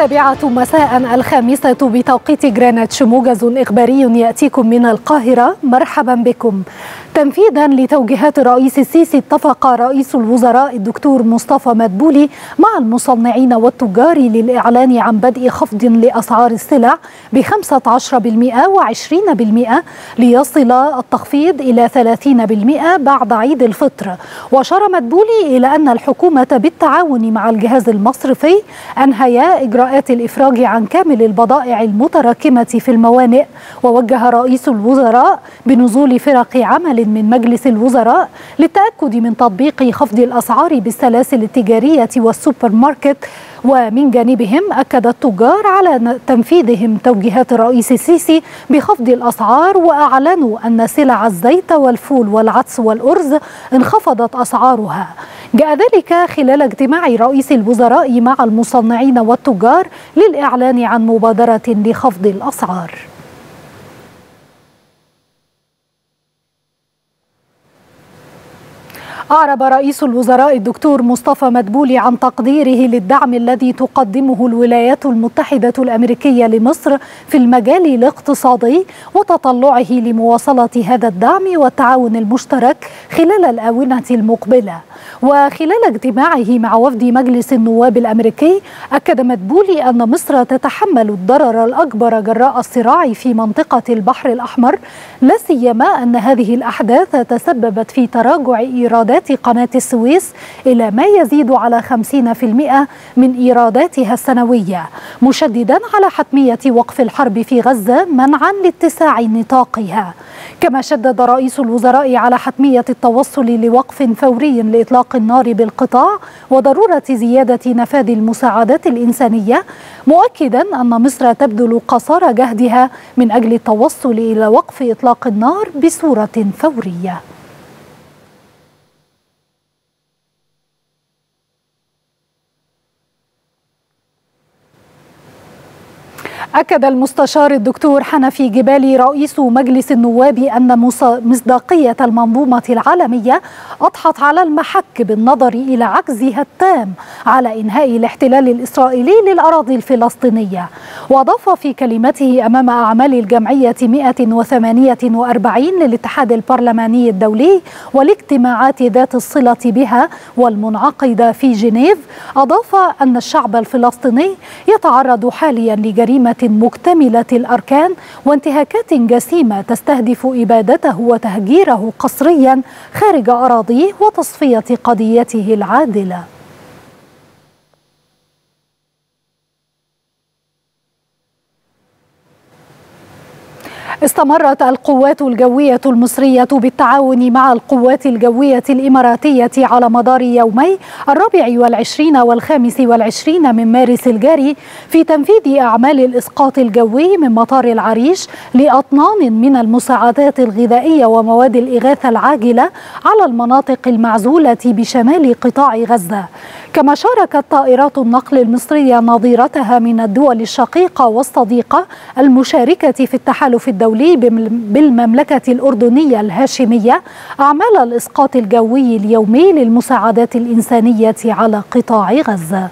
السابعة مساء الخامسة بتوقيت جرينتش موجز إخباري يأتيكم من القاهرة مرحبا بكم تنفيذا لتوجيهات الرئيس السيسي اتفق رئيس الوزراء الدكتور مصطفى مدبولي مع المصنعين والتجار للإعلان عن بدء خفض لأسعار السلع ب 15% و20% ليصل التخفيض إلى 30% بعد عيد الفطر وأشار مدبولي إلى أن الحكومة بالتعاون مع الجهاز المصرفي أنهيا إجراءات الإفراج عن كامل البضائع المتراكمة في الموانئ ووجه رئيس الوزراء بنزول فرق عمل من مجلس الوزراء للتأكد من تطبيق خفض الأسعار بالسلاسل التجارية والسوبر ماركت ومن جانبهم أكد التجار على تنفيذهم توجيهات الرئيس السيسي بخفض الأسعار وأعلنوا أن سلع الزيت والفول والعدس والأرز انخفضت أسعارها جاء ذلك خلال اجتماع رئيس الوزراء مع المصنعين والتجار للإعلان عن مبادرة لخفض الأسعار أعرب رئيس الوزراء الدكتور مصطفى مدبولي عن تقديره للدعم الذي تقدمه الولايات المتحدة الأمريكية لمصر في المجال الاقتصادي وتطلعه لمواصلة هذا الدعم والتعاون المشترك خلال الآونة المقبلة وخلال اجتماعه مع وفد مجلس النواب الامريكي اكد مدبولي ان مصر تتحمل الضرر الاكبر جراء الصراع في منطقه البحر الاحمر لا سيما ان هذه الاحداث تسببت في تراجع ايرادات قناه السويس الى ما يزيد على 50% من ايراداتها السنويه مشددا على حتميه وقف الحرب في غزه منعا لاتساع نطاقها كما شدد رئيس الوزراء على حتميه التوصل لوقف فوري لاطلاق النار بالقطاع وضروره زياده نفاذ المساعدات الانسانيه مؤكدا ان مصر تبذل قصارى جهدها من اجل التوصل الى وقف اطلاق النار بصوره فوريه أكد المستشار الدكتور حنفي جبالي رئيس مجلس النواب أن مصداقية المنظومة العالمية أضحت على المحك بالنظر إلى عجزها التام على إنهاء الاحتلال الإسرائيلي للأراضي الفلسطينية وأضاف في كلمته أمام أعمال الجمعية 148 للاتحاد البرلماني الدولي والاجتماعات ذات الصلة بها والمنعقدة في جنيف أضاف أن الشعب الفلسطيني يتعرض حاليا لجريمة مكتملة الأركان وانتهاكات جسيمة تستهدف إبادته وتهجيره قسريا خارج أراضيه وتصفية قضيته العادلة استمرت القوات الجوية المصرية بالتعاون مع القوات الجوية الإماراتية على مدار يومي الرابع والعشرين والخامس والعشرين من مارس الجاري في تنفيذ أعمال الإسقاط الجوي من مطار العريش لأطنان من المساعدات الغذائية ومواد الإغاثة العاجلة على المناطق المعزولة بشمال قطاع غزة كما شاركت طائرات النقل المصرية نظيرتها من الدول الشقيقة والصديقة المشاركة في التحالف الدولي بالمملكة الأردنية الهاشمية أعمال الإسقاط الجوي اليومي للمساعدات الإنسانية على قطاع غزة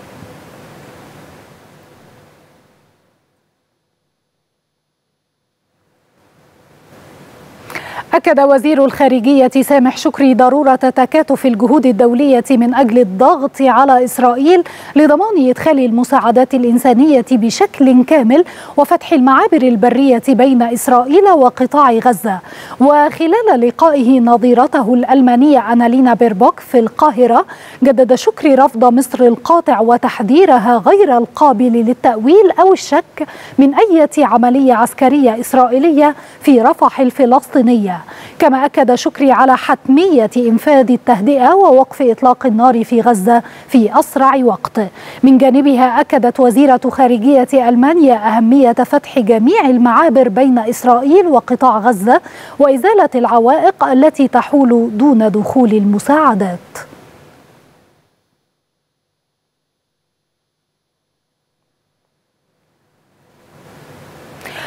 أكد وزير الخارجية سامح شكري ضرورة تكاتف الجهود الدولية من أجل الضغط على إسرائيل لضمان إدخال المساعدات الإنسانية بشكل كامل وفتح المعابر البرية بين إسرائيل وقطاع غزة وخلال لقائه نظيرته الألمانية أنالينا بيربوك في القاهرة جدد شكري رفض مصر القاطع وتحذيرها غير القابل للتأويل أو الشك من أي عملية عسكرية إسرائيلية في رفح الفلسطينية كما أكد شكري على حتمية إنفاذ التهدئة ووقف إطلاق النار في غزة في أسرع وقت من جانبها أكدت وزيرة خارجية ألمانيا أهمية فتح جميع المعابر بين إسرائيل وقطاع غزة وإزالة العوائق التي تحول دون دخول المساعدات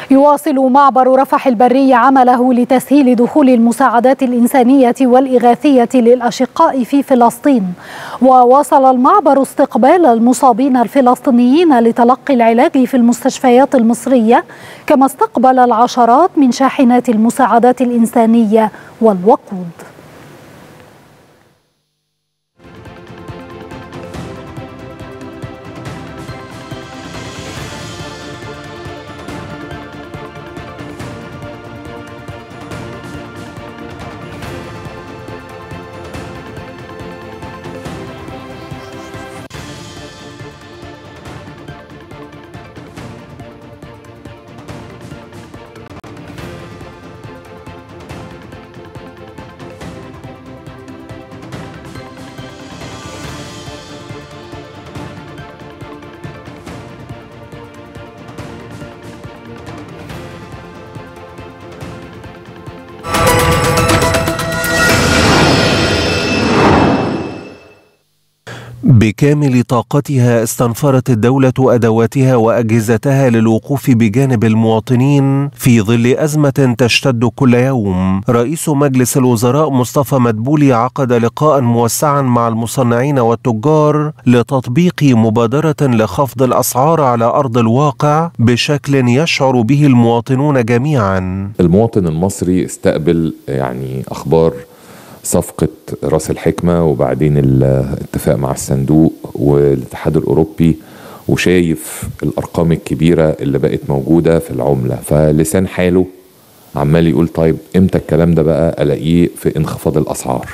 يواصل معبر رفح البري عمله لتسهيل دخول المساعدات الإنسانية والإغاثية للأشقاء في فلسطين وواصل المعبر استقبال المصابين الفلسطينيين لتلقي العلاج في المستشفيات المصرية كما استقبل العشرات من شاحنات المساعدات الإنسانية والوقود بكامل طاقتها استنفرت الدولة أدواتها وأجهزتها للوقوف بجانب المواطنين في ظل أزمة تشتد كل يوم. رئيس مجلس الوزراء مصطفى مدبولي عقد لقاء موسعا مع المصنعين والتجار لتطبيق مبادرة لخفض الأسعار على أرض الواقع بشكل يشعر به المواطنون جميعا. المواطن المصري استقبل يعني أخبار صفقة راس الحكمة وبعدين الاتفاق مع الصندوق والاتحاد الأوروبي وشايف الأرقام الكبيرة اللي بقت موجودة في العملة فلسان حاله عمال يقول طيب امتى الكلام ده بقى الاقيه في انخفاض الاسعار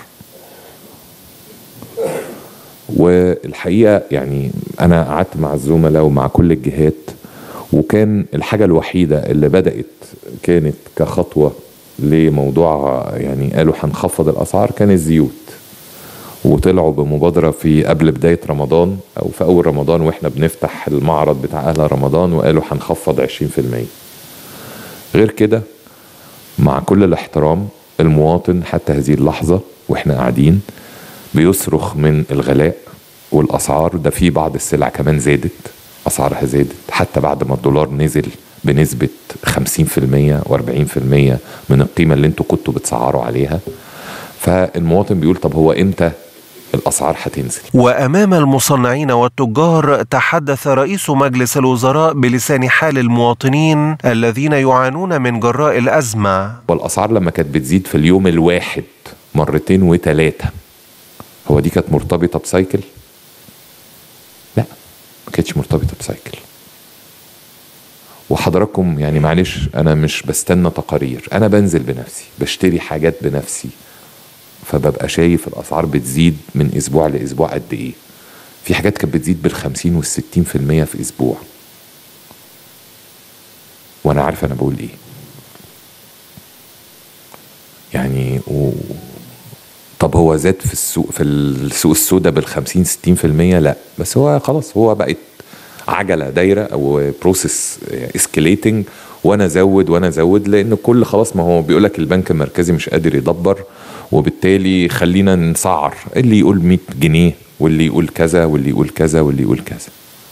والحقيقه يعني انا قعدت مع الزملاء ومع كل الجهات وكان الحاجه الوحيده اللي بدات كانت كخطوه لموضوع يعني قالوا هنخفض الاسعار كان الزيوت وطلعوا بمبادرة في قبل بداية رمضان أو في أول رمضان وإحنا بنفتح المعرض بتاع أهل رمضان وقالوا هنخفض 20% غير كده مع كل الاحترام المواطن حتى هذه اللحظة وإحنا قاعدين بيصرخ من الغلاء والأسعار ده في بعض السلع كمان زادت أسعارها زادت حتى بعد ما الدولار نزل بنسبة 50% و40% من القيمة اللي انتوا كنتوا بتسعروا عليها فالمواطن بيقول طب هو امتى الاسعار هتنزل وامام المصنعين والتجار تحدث رئيس مجلس الوزراء بلسان حال المواطنين الذين يعانون من جراء الازمه والاسعار لما كانت بتزيد في اليوم الواحد مرتين وثلاثه هو دي كانت مرتبطه بسايكل لا ما كانتش مرتبطه بسايكل وحضراتكم يعني معلش انا مش بستنى تقارير انا بنزل بنفسي بشتري حاجات بنفسي فببقى شايف الاسعار بتزيد من اسبوع لاسبوع قد ايه في حاجات كانت بتزيد بالخمسين والستين في المية في اسبوع وانا عارف انا بقول ايه يعني و... طب هو زاد في السوق في السوق السوداء بالخمسين ستين في المية لا بس هو خلاص هو بقت عجله دايره او بروسيس اسكليتنج وانا ازود وانا ازود لان كل خلاص ما هو بيقول لك البنك المركزي مش قادر يدبر وبالتالي خلينا نسعر اللي يقول 100 جنيه واللي يقول كذا واللي يقول كذا واللي يقول كذا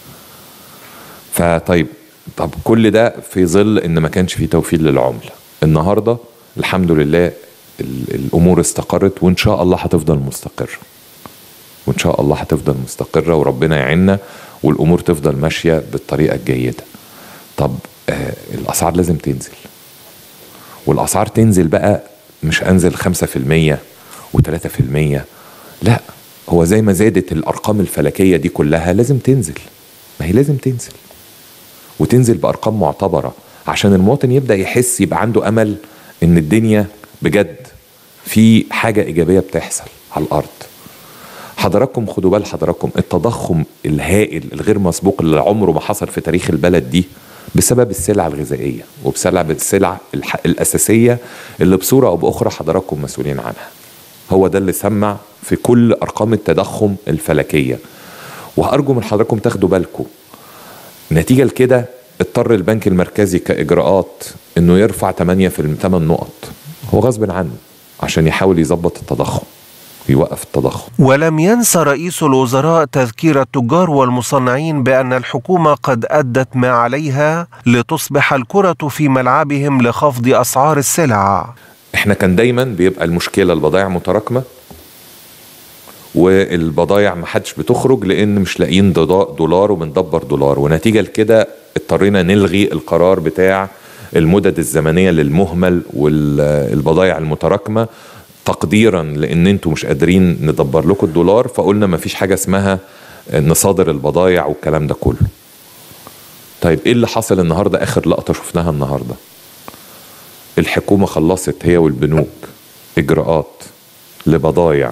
فطيب طب كل ده في ظل ان ما كانش في توفير للعمله النهارده الحمد لله الامور استقرت وان شاء الله هتفضل مستقره وان شاء الله هتفضل مستقره وربنا يعيننا والامور تفضل ماشيه بالطريقه الجيده طب آه الاسعار لازم تنزل والاسعار تنزل بقى مش انزل 5% و3% لا هو زي ما زادت الارقام الفلكيه دي كلها لازم تنزل ما هي لازم تنزل وتنزل بارقام معتبره عشان المواطن يبدا يحس يبقى عنده امل ان الدنيا بجد في حاجه ايجابيه بتحصل على الارض حضراتكم خدوا بال حضراتكم التضخم الهائل الغير مسبوق اللي عمره ما حصل في تاريخ البلد دي بسبب السلع الغذائيه وبسبب السلع الاساسيه اللي بصوره او باخرى حضراتكم مسؤولين عنها. هو ده اللي سمع في كل ارقام التضخم الفلكيه. وارجو من حضراتكم تاخدوا بالكم. نتيجه لكده اضطر البنك المركزي كاجراءات انه يرفع 8 في 8 نقط. هو غصب عنه عشان يحاول يظبط التضخم. يوقف التضخم ولم ينس رئيس الوزراء تذكير التجار والمصنعين بأن الحكومة قد أدت ما عليها لتصبح الكرة في ملعبهم لخفض أسعار السلع احنا كان دايما بيبقى المشكله البضائع متراكمه والبضائع ما حدش بتخرج لان مش لاقيين ضدا- دولار وبندبر دولار ونتيجه لكده اضطرينا نلغي القرار بتاع المدد الزمنيه للمهمل والبضائع المتراكمه تقديرا لان انتوا مش قادرين ندبر لكم الدولار فقلنا ما فيش حاجه اسمها نصادر البضائع والكلام ده كله طيب ايه اللي حصل النهارده اخر لقطه شفناها النهارده الحكومة خلصت هي والبنوك إجراءات لبضايع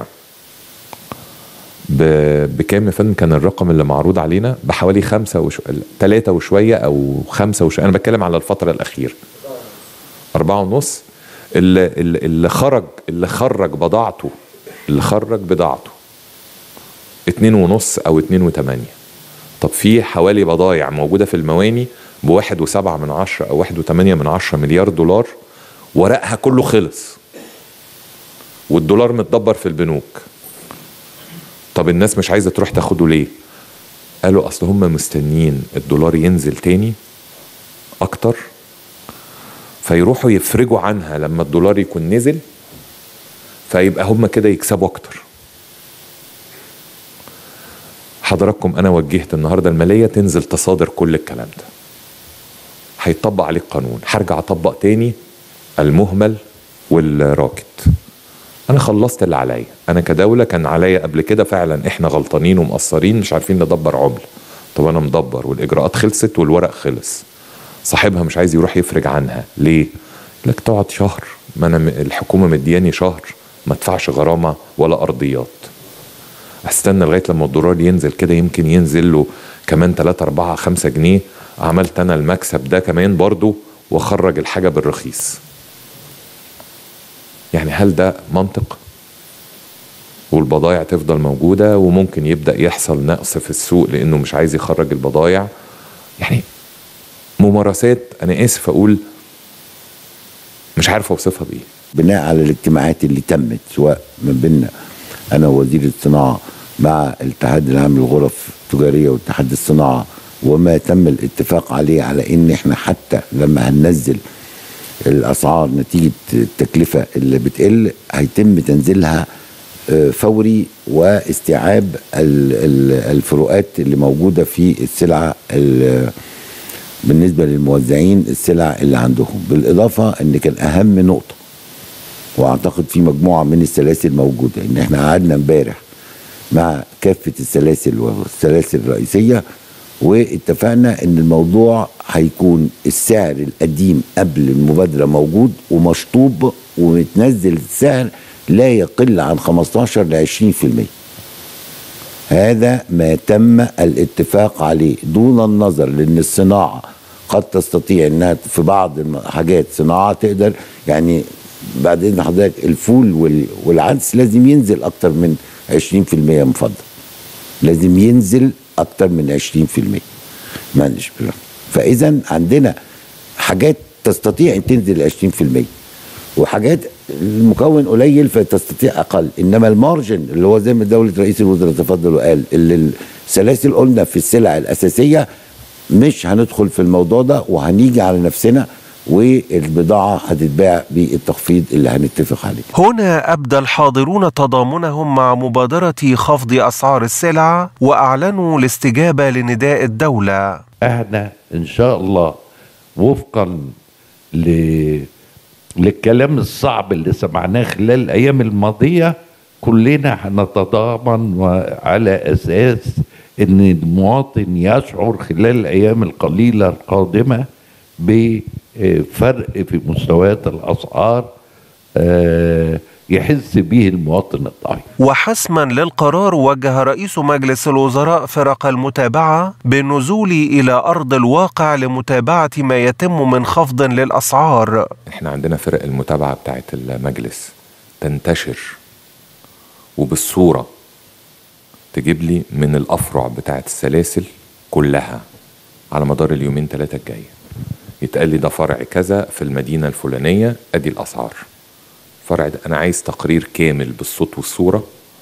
ب- بكام يا فندم كان الرقم اللي معروض علينا بحوالي خمسة وش... تلاتة وشوية أو خمسة وشوية أنا بتكلم على الفترة الأخيرة أربعة ونص اللي, اللي اللي خرج اللي خرج بضاعته اللي خرج بضاعته اتنين ونص أو اتنين وتمانية طب في حوالي بضايع موجودة في المواني بواحد وسبعة من عشرة أو واحد وتمانية من عشرة مليار دولار ورقها كله خلص والدولار متدبر في البنوك طب الناس مش عايزة تروح تاخده ليه قالوا أصل هم مستنيين الدولار ينزل تاني أكتر فيروحوا يفرجوا عنها لما الدولار يكون نزل فيبقى هم كده يكسبوا أكتر حضراتكم انا وجهت النهارده الماليه تنزل تصادر كل الكلام ده هيطبق عليه القانون هرجع اطبق تاني المهمل والراكد انا خلصت اللي عليا انا كدوله كان عليا قبل كده فعلا احنا غلطانين ومقصرين مش عارفين ندبر عمله طب انا مدبر والاجراءات خلصت والورق خلص صاحبها مش عايز يروح يفرج عنها ليه لك تقعد شهر ما انا م- الحكومه مدياني شهر ما ادفعش غرامه ولا ارضيات استنى لغايه لما الدولار ينزل كده يمكن ينزل له كمان 3 4 5 جنيه عملت انا المكسب ده كمان برضو واخرج الحاجه بالرخيص يعني هل ده منطق والبضائع تفضل موجوده وممكن يبدا يحصل نقص في السوق لانه مش عايز يخرج البضائع يعني ممارسات انا اسف اقول مش عارف اوصفها بايه بناء على الاجتماعات اللي تمت سواء من بيننا انا وزير الصناعه مع الاتحاد العام للغرف التجاريه واتحاد الصناعه وما تم الاتفاق عليه على ان احنا حتى لما هننزل الاسعار نتيجه التكلفه اللي بتقل هيتم تنزيلها آه، فوري واستيعاب ال- ال- الفروقات اللي موجوده في السلعه ال- بالنسبه للموزعين السلع اللي عندهم بالاضافه ان كان اهم نقطه واعتقد في مجموعه من السلاسل موجوده ان احنا قعدنا امبارح مع كافه السلاسل والسلاسل الرئيسيه واتفقنا ان الموضوع هيكون السعر القديم قبل المبادره موجود ومشطوب ومتنزل السعر لا يقل عن 15 ل 20% هذا ما تم الاتفاق عليه دون النظر لان الصناعه قد تستطيع انها في بعض الحاجات صناعه تقدر يعني بعد اذن حضرتك الفول وال- والعدس لازم ينزل اكتر من 20% مفضل لازم ينزل اكتر من 20% معلش بالله. فاذا عندنا حاجات تستطيع ان تنزل 20% وحاجات المكون قليل فتستطيع اقل انما المارجن اللي هو زي ما دوله رئيس الوزراء تفضل وقال اللي السلاسل قلنا في السلع الاساسيه مش هندخل في الموضوع ده وهنيجي على نفسنا والبضاعه هتتباع بالتخفيض اللي هنتفق عليه هنا أبدى الحاضرون تضامنهم مع مبادرة خفض أسعار السلع وأعلنوا الاستجابة لنداء الدولة احنا ان شاء الله وفقا ل... للكلام الصعب اللي سمعناه خلال الايام الماضيه كلنا هنتضامن على اساس ان المواطن يشعر خلال الايام القليله القادمه بفرق في مستويات الاسعار آه، يحس به المواطن الضعيف وحسما للقرار وجه رئيس مجلس الوزراء فرق المتابعة بالنزول إلى أرض الواقع لمتابعة ما يتم من خفض للأسعار احنا عندنا فرق المتابعة بتاعت المجلس تنتشر وبالصورة تجيب لي من الأفرع بتاعت السلاسل كلها على مدار اليومين ثلاثة الجاية يتقال لي ده فرع كذا في المدينة الفلانية أدي الأسعار فرع ده أنا عايز تقرير كامل بالصوت والصورة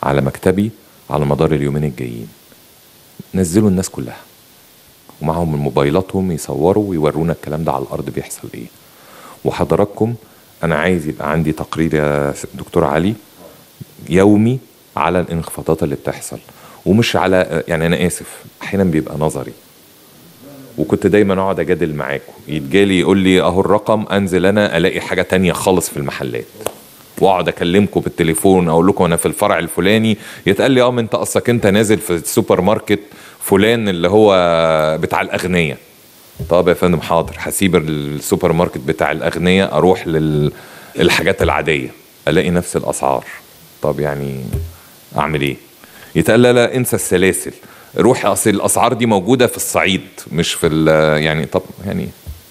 على مكتبي على مدار اليومين الجايين نزلوا الناس كلها ومعهم من موبايلاتهم يصوروا ويورونا الكلام ده على الارض بيحصل ايه وحضراتكم انا عايز يبقى عندي تقرير يا دكتور علي يومي على الانخفاضات اللي بتحصل ومش على يعني انا اسف احيانا بيبقى نظري وكنت دايما اقعد اجادل معاكم يتجالي يقول لي اهو الرقم انزل انا الاقي حاجه تانية خالص في المحلات واقعد اكلمكم بالتليفون اقول لكم انا في الفرع الفلاني يتقال لي اه ما انت اصلك انت نازل في السوبر ماركت فلان اللي هو بتاع الاغنياء طب يا فندم حاضر هسيب السوبر ماركت بتاع الاغنياء اروح للحاجات العاديه الاقي نفس الاسعار طب يعني اعمل ايه يتقال لا لا انسى السلاسل روح اصل الاسعار دي موجوده في الصعيد مش في يعني طب يعني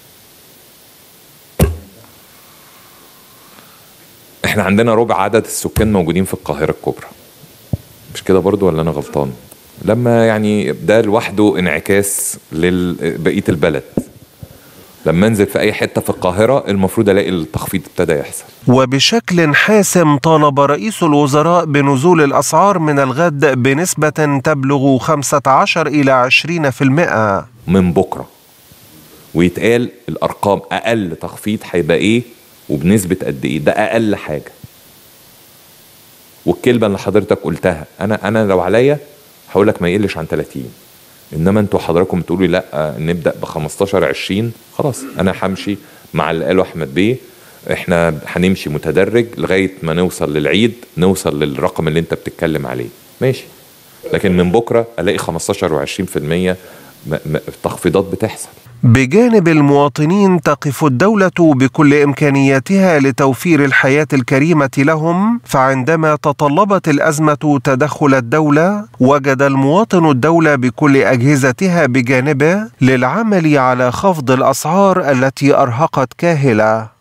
احنا عندنا ربع عدد السكان موجودين في القاهره الكبرى مش كده برضو ولا انا غلطان لما يعني ده لوحده انعكاس لبقيه البلد لما انزل في اي حته في القاهره المفروض الاقي التخفيض ابتدى يحصل وبشكل حاسم طالب رئيس الوزراء بنزول الاسعار من الغد بنسبه تبلغ 15 الى 20% من بكره ويتقال الارقام اقل تخفيض هيبقى ايه وبنسبه قد ايه ده اقل حاجه والكلمه اللي حضرتك قلتها انا انا لو عليا هقول لك ما يقلش عن 30 انما انتوا حضراتكم بتقولوا لا نبدا ب 15 20 خلاص انا همشي مع اللي قاله احمد بيه احنا هنمشي متدرج لغايه ما نوصل للعيد نوصل للرقم اللي انت بتتكلم عليه ماشي لكن من بكره الاقي 15 و20% تخفيضات بتحصل بجانب المواطنين تقف الدولة بكل إمكانياتها لتوفير الحياة الكريمة لهم، فعندما تطلبت الأزمة تدخل الدولة، وجد المواطن الدولة بكل أجهزتها بجانبه للعمل على خفض الأسعار التي أرهقت كاهلة.